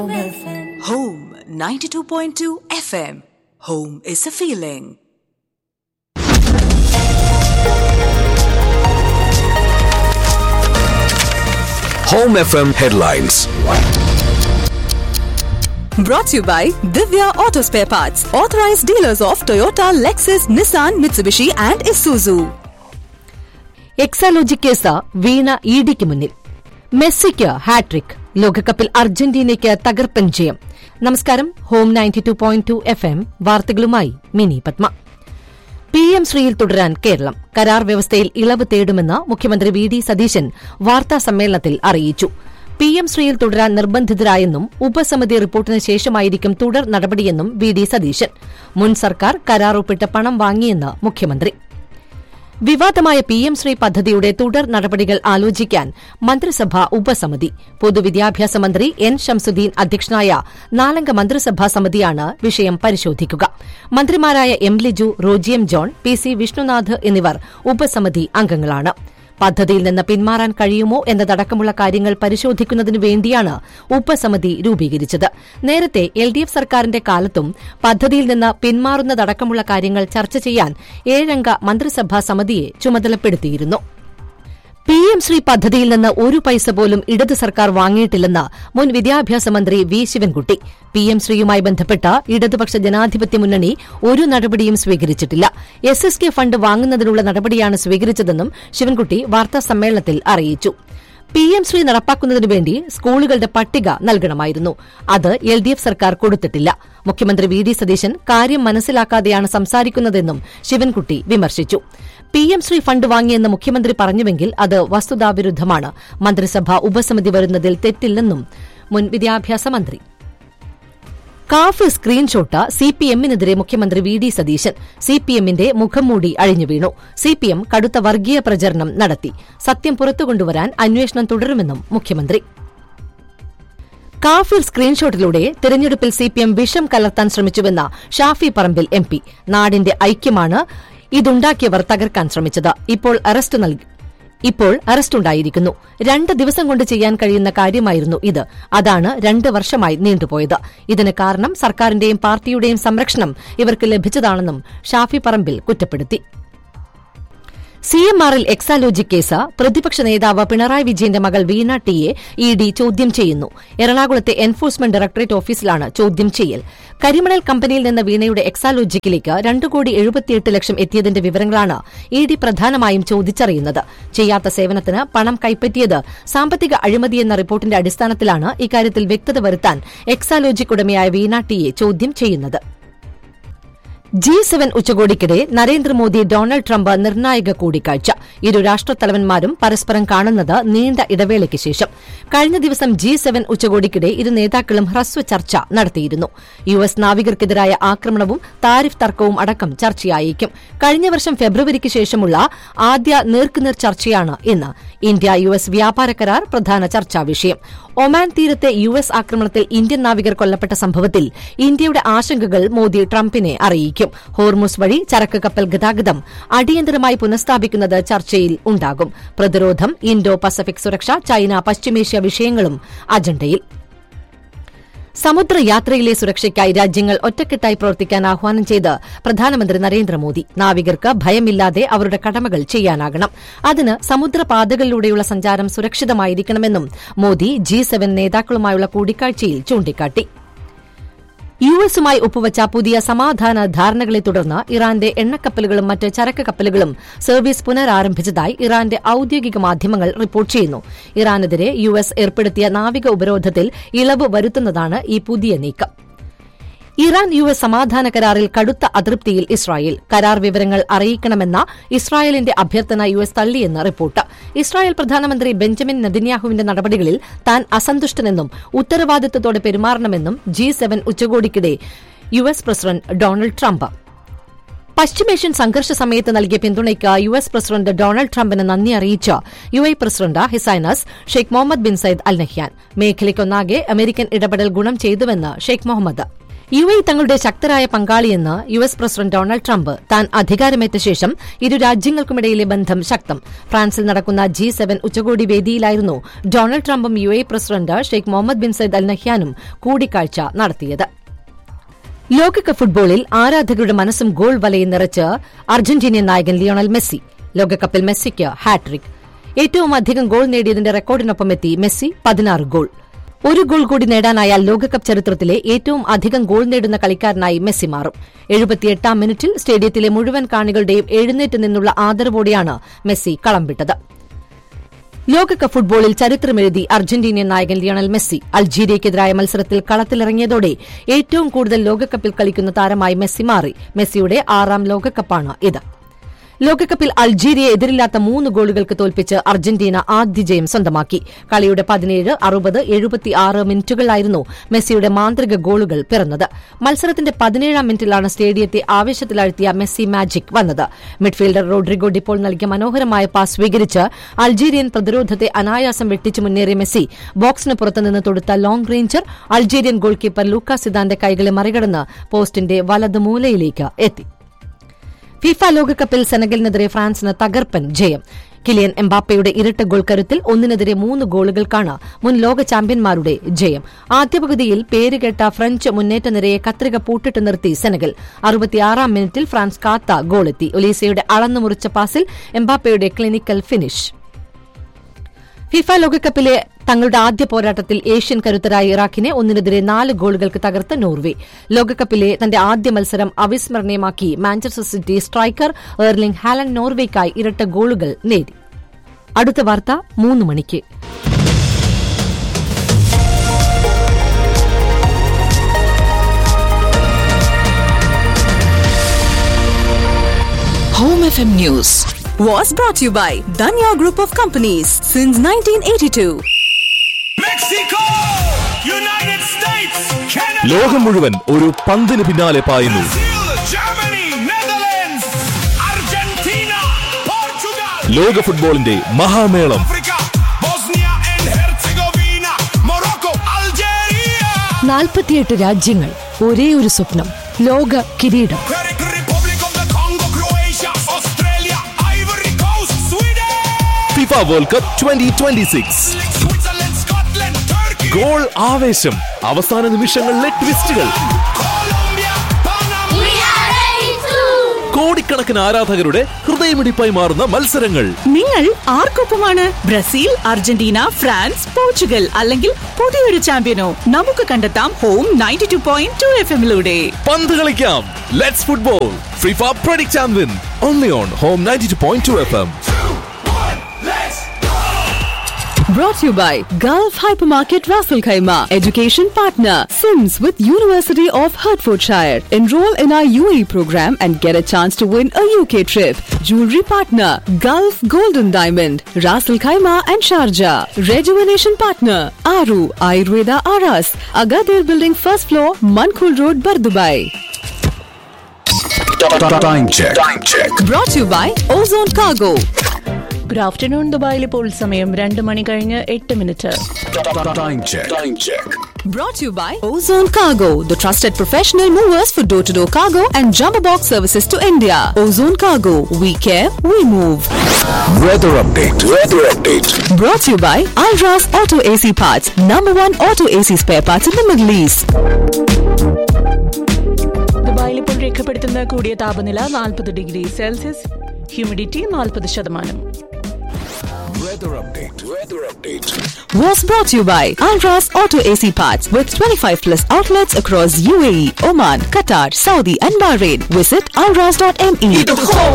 Home 92.2 FM. Home is a feeling. Home FM headlines. Brought to you by Divya Auto Spare Parts, authorized dealers of Toyota, Lexus, Nissan, Mitsubishi, and Isuzu. Exalogic case Veena E ഡിക്ക് മുന്നിൽ മെസ്സിക്ക് hat trick ലോകകപ്പിൽ അർജന്റീനയ്ക്ക് തകർപ്പൻ ജയം നമസ്കാരം home ninety two point two F M വാർത്തകളുമായി Mini Padma P M ശ്രീയിൽ തുടരാൻ കേരളം കരാർ വ്യവസ്ഥയിൽ ഇളവ് തേടുമെന്ന് മുഖ്യമന്ത്രി വി ഡി സതീശൻ വാർത്താ സമ്മേളനത്തിൽ അറിയിച്ചു പി എം ശ്രീയിൽ തുടരാൻ നിർബന്ധിതരായെന്നും ഉപസമിതി റിപ്പോർട്ടിന് ശേഷമായിരിക്കും തുടർ നടപടിയെന്നും വി ഡി സതീശൻ മുൻ സർക്കാർ കരാർ ഒപ്പിട്ട് പണം വാങ്ങിയെന്ന് മുഖ്യമന്ത്രി വിവാദമായ പി എം ശ്രീ പദ്ധതിയുടെ തുടർ നടപടികൾ ആലോചിക്കാൻ മന്ത്രിസഭാ ഉപസമിതി പൊതുവിദ്യാഭ്യാസ മന്ത്രി എൻ ഷംസുദ്ദീൻ അധ്യക്ഷനായ നാലംഗ മന്ത്രിസഭാ സമിതിയാണ് വിഷയം പരിശോധിക്കുക മന്ത്രിമാരായ എം ലിജു റോജിയം ജോൺ പി സി വിഷ്ണുനാഥ് എന്നിവർ ഉപസമിതി അംഗങ്ങളാണ് പദ്ധതിയിൽ നിന്ന് പിന്മാറാൻ കഴിയുമോ എന്നതടക്കമുള്ള കാര്യങ്ങൾ പരിശോധിക്കുന്നതിനു വേണ്ടിയാണ് ഉപസമിതി രൂപീകരിച്ചത് നേരത്തെ എൽ ഡി എഫ് സർക്കാരിന്റെ കാലത്തും പദ്ധതിയിൽ നിന്ന് പിന്മാറുന്നതടക്കമുള്ള കാര്യങ്ങൾ ചർച്ച ചെയ്യാൻ ഏഴംഗ മന്ത്രിസഭാ സമിതിയെ ചുമതലപ്പെടുത്തിയിരുന്നു പി എം ശ്രീ പദ്ധതിയിൽ നിന്ന് ഒരു പൈസ പോലും ഇടത് സർക്കാർ വാങ്ങിയിട്ടില്ലെന്ന് മുൻ വിദ്യാഭ്യാസ മന്ത്രി വി ശിവൻകുട്ടി പി എം ശ്രീയുമായി ബന്ധപ്പെട്ട് ഇടതുപക്ഷ ജനാധിപത്യ മുന്നണി ഒരു നടപടിയും സ്വീകരിച്ചിട്ടില്ല എസ് എസ് കെ ഫണ്ട് വാങ്ങുന്നതിനുള്ള നടപടിയാണ് സ്വീകരിച്ചതെന്നും ശിവൻകുട്ടി വാർത്താ സമ്മേളനത്തിൽ അറിയിച്ചു പി എം ശ്രീ നടപ്പാക്കുന്നതിനു വേണ്ടി സ്കൂളുകളുടെ പട്ടിക നൽകണമായിരുന്നു അത് എൽ ഡി എഫ് സർക്കാർ കൊടുത്തിട്ടില്ല മുഖ്യമന്ത്രി വി ഡി സതീശൻ കാര്യം മനസ്സിലാക്കാതെയാണ് സംസാരിക്കുന്നതെന്നും ശിവൻകുട്ടി വിമർശിച്ചു പി എം ശ്രീ ഫണ്ട് വാങ്ങിയെന്ന് മുഖ്യമന്ത്രി പറഞ്ഞുവെങ്കിൽ അത് വസ്തുതാവിരുദ്ധമാണ് മന്ത്രിസഭാ ഉപസമിതി വരുന്നതിൽ തെറ്റില്ലെന്നും മുൻ വിദ്യാഭ്യാസ മന്ത്രി കാഫ് സ്ക്രീൻഷോട്ട് സി പി എമ്മിനെതിരെ മുഖ്യമന്ത്രി V D Satheesan C P എമ്മിന്റെ മുഖംമൂടി അഴിഞ്ഞു വീണു സി പി എം കടുത്ത വർഗീയ പ്രചരണം നടത്തി സത്യം പുറത്തുകൊണ്ടുവരാൻ അന്വേഷണം തുടരുമെന്നും മുഖ്യമന്ത്രി കാഫിൽ സ്ക്രീൻഷോട്ടിലൂടെ തെരഞ്ഞെടുപ്പിൽ സി പി എം വിഷം കലർത്താൻ ശ്രമിച്ചുവെന്ന ഷാഫി പറമ്പിൽ എം പി നാടിന്റെ ഐക്യമാണ് ഇതുണ്ടാക്കിയവർ തകർക്കാൻ ശ്രമിച്ചത് ഇപ്പോൾ അറസ്റ്റ് നൽകി ഇപ്പോൾ അറസ്റ്റുണ്ടായിരിക്കുന്നു രണ്ട് ദിവസം കൊണ്ട് ചെയ്യാൻ കഴിയുന്ന കാര്യമായിരുന്നു ഇത് അതാണ് രണ്ട് വർഷമായി നീണ്ടുപോയത് ഇതിന് കാരണം സർക്കാരിന്റെയും പാർട്ടിയുടെയും സംരക്ഷണം ഇവർക്ക് ലഭിച്ചതാണെന്നും ഷാഫി പറമ്പിൽ കുറ്റപ്പെടുത്തി സി എം ആറിൽ എക്സാലോജി കേസ് പ്രതിപക്ഷ നേതാവ് പിണറായി വിജയന്റെ മകൾ വീണ ടിയെ ഇ ഡി ചോദ്യം ചെയ്യുന്നു എറണാകുളത്തെ എൻഫോഴ്സ്മെന്റ് ഡയറക്ടറേറ്റ് ഓഫീസിലാണ് ചോദ്യം ചെയ്യൽ കരിമണൽ കമ്പനിയിൽ നിന്ന് വീണയുടെ എക്സാലോജിക്കിലേക്ക് രണ്ട് കോടി എഴുപത്തിയെട്ട് ലക്ഷം എത്തിയതിന്റെ വിവരങ്ങളാണ് ഇ ഡി പ്രധാനമായും ചോദിച്ചറിയുന്നത് ചെയ്യാത്ത സേവനത്തിന് പണം കൈപ്പറ്റിയത് സാമ്പത്തിക അഴിമതിയെന്ന റിപ്പോർട്ടിന്റെ അടിസ്ഥാനത്തിലാണ് ഇക്കാര്യത്തിൽ വ്യക്തത വരുത്താൻ എക്സാലോജിക് ഉടമയായ വീണ ടിയെ ചോദ്യം ചെയ്യുന്നത് ജി സെവൻ ഉച്ചകോടിക്കിടെ നരേന്ദ്രമോദി ഡൊണാൾഡ് ട്രംപ് നിർണായക കൂടിക്കാഴ്ച ഇരു രാഷ്ട്രത്തലവന്മാരും പരസ്പരം കാണുന്നത് നീണ്ട ഇടവേളയ്ക്ക് ശേഷം കഴിഞ്ഞ ദിവസം ജി സെവൻ ഉച്ചകോടിക്കിടെ ഇരു നേതാക്കളും ഹ്രസ്വ ചർച്ച നടത്തിയിരുന്നു യു എസ് നാവികർക്കെതിരായ ആക്രമണവും താരിഫ് തർക്കവും അടക്കം ചർച്ചയായേക്കും കഴിഞ്ഞ വർഷം ഫെബ്രുവരിക്ക് ശേഷമുള്ള ആദ്യ നേർക്കുനേർ ചർച്ചയാണ് ഇന്ന് ഇന്ത്യ യു എസ് വ്യാപാര കരാർ പ്രധാന ചർച്ചാ വിഷയം ഒമാൻ തീരത്തെ യു എസ് ആക്രമണത്തിൽ ഇന്ത്യൻ നാവികർ കൊല്ലപ്പെട്ട സംഭവത്തിൽ ഇന്ത്യയുടെ ആശങ്കകൾ മോദി ട്രംപിനെ അറിയിക്കും ഹോർമുസ് വഴി ചരക്ക് കപ്പൽ ഗതാഗതം അടിയന്തരമായി പുനഃസ്ഥാപിക്കുന്നത് ചർച്ചയിൽ ഉണ്ടാകും പ്രതിരോധം ഇൻഡോ പസഫിക് സുരക്ഷ ചൈന പശ്ചിമേഷ്യ വിഷയങ്ങളും അജണ്ടയിൽ സമുദ്രയാത്രയിലെ സുരക്ഷയ്ക്കായി രാജ്യങ്ങൾ ഒറ്റക്കെട്ടായി പ്രവർത്തിക്കാൻ ആഹ്വാനം ചെയ്ത് പ്രധാനമന്ത്രി നരേന്ദ്രമോദി നാവികർക്ക് ഭയമില്ലാതെ അവരുടെ കടമകൾ ചെയ്യാനാകണം അതിന് സമുദ്രപാതകളിലൂടെയുള്ള സഞ്ചാരം സുരക്ഷിതമായിരിക്കണമെന്നും മോദി ജി സെവൻ നേതാക്കളുമായുള്ള കൂടിക്കാഴ്ചയിൽ ചൂണ്ടിക്കാട്ടി യു എസുമായി ഒപ്പുവച്ച പുതിയ സമാധാന ധാരണകളെ തുടർന്ന് ഇറാന്റെ എണ്ണക്കപ്പലുകളും മറ്റ് ചരക്ക് കപ്പലുകളും സർവീസ് പുനരാരംഭിച്ചതായി ഇറാന്റെ ഔദ്യോഗിക മാധ്യമങ്ങൾ റിപ്പോർട്ട് ചെയ്യുന്നു ഇറാനെതിരെ യു എസ് ഏർപ്പെടുത്തിയ നാവിക ഉപരോധത്തിൽ ഇളവ് വരുത്തുന്നതാണ് ഈ പുതിയ നീക്കം ഇറാൻ യു എസ് സമാധാന കരാറിൽ കടുത്ത അതൃപ്തിയിൽ ഇസ്രായേൽ കരാർ വിവരങ്ങൾ അറിയിക്കണമെന്ന ഇസ്രായേലിന്റെ അഭ്യർത്ഥന യു എസ് തള്ളിയെന്ന് റിപ്പോർട്ട് ഇസ്രായേൽ പ്രധാനമന്ത്രി ബെഞ്ചമിൻ നെതന്യാഹുവിന്റെ നടപടികളിൽ താൻ അസന്തുഷ്ടനെന്നും ഉത്തരവാദിത്തത്തോടെ പെരുമാറണമെന്നും ജി സെവൻ ഉച്ചകോടിക്കിടെ U S president Donald Trump പശ്ചിമേഷ്യൻ സംഘർഷ സമയത്ത് നൽകിയ പിന്തുണയ്ക്ക് യു എസ് പ്രസിഡന്റ് ഡൊണാൾഡ് ട്രംപിന് നന്ദി അറിയിച്ച U A president his highness Sheikh Mohammed bin Zayed Al Nahyan മേഖലയ്ക്കൊന്നാകെ അമേരിക്കൻ ഇടപെടൽ ഗുണം ചെയ്തുവെന്ന് ഷെയ്ഖ് മുഹമ്മദ് യു എ തങ്ങളുടെ ശക്തരായ പങ്കാളിയെന്ന് U S president Donald Trump താൻ അധികാരമേറ്റ ശേഷം ഇരു രാജ്യങ്ങൾക്കുമിടയിലെ ബന്ധം ശക്തം ഫ്രാൻസിൽ നടക്കുന്ന ജി സെവൻ ഉച്ചകോടി വേദിയിലായിരുന്നു ഡൊണാൾഡ് ട്രംപും U A president Sheikh Mohammed bin Zayed Al നഹ്യാനും കൂടിക്കാഴ്ച നടത്തിയത് ലോകകപ്പ് ഫുട്ബോളിൽ ആരാധകരുടെ മനസ്സും ഗോൾ വലയിൽ നിറച്ച് അർജന്റീനിയൻ നായകൻ ലിയോണൽ മെസ്സി ലോകകപ്പിൽ മെസ്സിക്ക് ഹാട്രിക് ഏറ്റവും അധികം ഗോൾ നേടിയതിന്റെ റെക്കോർഡിനൊപ്പം എത്തി മെസ്സി പതിനാറ് ഗോൾ ഒരു ഗോൾ കൂടി നേടാനായാൽ ലോകകപ്പ് ചരിത്രത്തിലെ ഏറ്റവും അധികം ഗോൾ നേടുന്ന കളിക്കാരനായി മെസ്സി മാറും എഴുപത്തിയെട്ടാം മിനിറ്റിൽ സ്റ്റേഡിയത്തിലെ മുഴുവൻ കാണികളുടെയും എഴുന്നേറ്റ് നിന്നുള്ള ആദരവോടെയാണ് മെസ്സി കളം വിട്ടത് ലോകകപ്പ് ഫുട്ബോളിൽ ചരിത്രമെഴുതി അർജന്റീനിയൻ നായകൻ ലിയണൽ മെസ്സി അൾജീരിയയ്ക്കെതിരായ മത്സരത്തിൽ കളത്തിലിറങ്ങിയതോടെ ഏറ്റവും കൂടുതൽ ലോകകപ്പിൽ കളിക്കുന്ന താരമായി മെസ്സി മാറി മെസ്സിയുടെ ആറാം ലോകകപ്പാണ് ഇത് ലോകകപ്പിൽ അൾജീരിയയെ എതിരില്ലാത്ത മൂന്ന് ഗോളുകൾക്ക് തോൽപ്പിച്ച് അർജന്റീന ആദ്യ ജയം സ്വന്തമാക്കി കളിയുടെ പതിനേഴ് അറുപത് എഴുപത്തിയാറ് മിനിറ്റുകളിലായിരുന്നു മെസ്സിയുടെ മാന്ത്രിക ഗോളുകൾ പിറന്നത് മത്സരത്തിന്റെ പതിനേഴാം മിനിറ്റിലാണ് സ്റ്റേഡിയത്തെ ആവേശത്തിലാഴ്ത്തിയ മെസ്സി മാജിക് വന്നത് മിഡ്ഫീൽഡർ റോഡ്രിഗോ ഡിപ്പോൾ നൽകിയ മനോഹരമായ പാസ് സ്വീകരിച്ച് അൾജീരിയൻ പ്രതിരോധത്തെ അനായാസം വെട്ടിച്ചു മുന്നേറിയ മെസ്സി ബോക്സിന് പുറത്തുനിന്ന് തൊടുത്ത long ranger Algerian goalkeeper Luca സിദാന്റെ കൈകളെ മറികടന്ന് പോസ്റ്റിന്റെ വലത് മൂലയിലേക്ക് എത്തി ഫിഫ ലോകകപ്പിൽ സെനഗലിനെതിരെ ഫ്രാൻസിന് തകർപ്പൻ ജയം കിലിയൻ എംബാപ്പയുടെ ഇരട്ട ഗോൾ കരുത്തിൽ ഒന്നിനെതിരെ മൂന്ന് ഗോളുകൾക്കാണ് മുൻ ലോക ചാമ്പ്യന്മാരുടെ ജയം ആദ്യ പകുതിയിൽ പേരുകേട്ട ഫ്രഞ്ച് മുന്നേറ്റ നിരയെ കത്രിക പൂട്ടിട്ട് നിർത്തി സെനഗൽ അറുപത്തിയാറാം മിനിറ്റിൽ ഫ്രാൻസ് കാത്ത ഗോളെത്തി ഒലീസയുടെ അളന്നുമുറിച്ച പാസിൽ എംബാപ്പയുടെ ക്ലിനിക്കൽ ഫിനിഷ് ഫിഫ ലോകകപ്പിലെ തങ്ങളുടെ ആദ്യ പോരാട്ടത്തിൽ ഏഷ്യൻ കരുത്തരായ ഇറാഖിനെ ഒന്നിനെതിരെ നാല് ഗോളുകൾക്ക് തകർത്ത് നോർവെ ലോകകപ്പിലെ തന്റെ ആദ്യ മത്സരം അവിസ്മരണീയമാക്കി Manchester City striker Erling Haaland നോർവേക്കായി ഇരട്ട ഗോളുകൾ നേടി അടുത്ത വാർത്ത മൂന്ന് മണിക്ക് Home FM News was brought to you by Danya Group of Companies since 1982. Mexico! United States! Canada! ലോകം മുഴുവൻ ഒരു പന്തിന് പിന്നാലെ പായുന്നു Brazil! Germany! Netherlands! Argentina! Portugal! ലോക ഫുട്ബോളിന്റെ മഹാമേളം Africa! Bosnia and Herzegovina! Morocco! Algeria! നാൽപ്പത്തിയെട്ട് രാജ്യങ്ങൾ ഒരേ ഒരു സ്വപ്നം ലോക കിരീടം Czech Republic of the Congo! Croatia! Australia! Ivory Coast! Sweden! FIFA World Cup twenty twenty six Switzerland! Scotland! Turkey! Goal ആവേശം അവസാന നിമിഷങ്ങളിലെ ട്വിസ്റ്റുകൾ Colombia! Panama! We are ready to. കോടിക്കണക്കിന് ആരാധകരുടെ ഹൃദയമിടിപ്പായി മാറുന്ന മത്സരങ്ങൾ നിങ്ങൾ ആർക്കൊപ്പമാണ് ബ്രസീൽ അർജന്റീന ഫ്രാൻസ് പോർച്ചുഗൽ അല്ലെങ്കിൽ പുതിയൊരു ചാമ്പ്യനോ നമുക്ക് കണ്ടെത്താം home ninety two point two F എമ്മിലൂടെ പന്ത് കളിക്കാം let's football FIFA predict and win only on home ninety two point two F M Brought to you by Gulf Hypermarket Raffle Khaima, education partner, Sims with University of Hertfordshire. Enroll in our UAE program and get a chance to win a UK trip. Jewelry partner, Gulf Golden Diamond, Raffle Khaima and Sharjah. Rejuvenation partner, Aru Ayurveda Aras, Agadir Building first floor, Mankul Road, Bardubai. Time check time check Brought to you by Ozone Cargo. Good afternoon ദുബായിൽ ഇപ്പോൾ സമയം രണ്ട് മണി കഴിഞ്ഞ് എട്ട് minute time check time check Brought to you by Ozone Cargo, the trusted professional movers for door to door cargo and jumbo box services to India. Ozone Cargo, we care, we move. Weather update weather update Brought to you by Alras Auto AC Parts, number one auto AC spare parts in the Middle East. ദുബായിൽ ഇപ്പോൾ രേഖപ്പെടുത്തുന്ന കൂടിയ താപനില നാൽപ്പത് degree Celsius humidity നാൽപ്പത് ശതമാനം weather update weather update Was brought to you by Alras Auto AC Parts with 25 plus outlets across UAE, Oman, Qatar, Saudi, and Bahrain. Visit alras.me.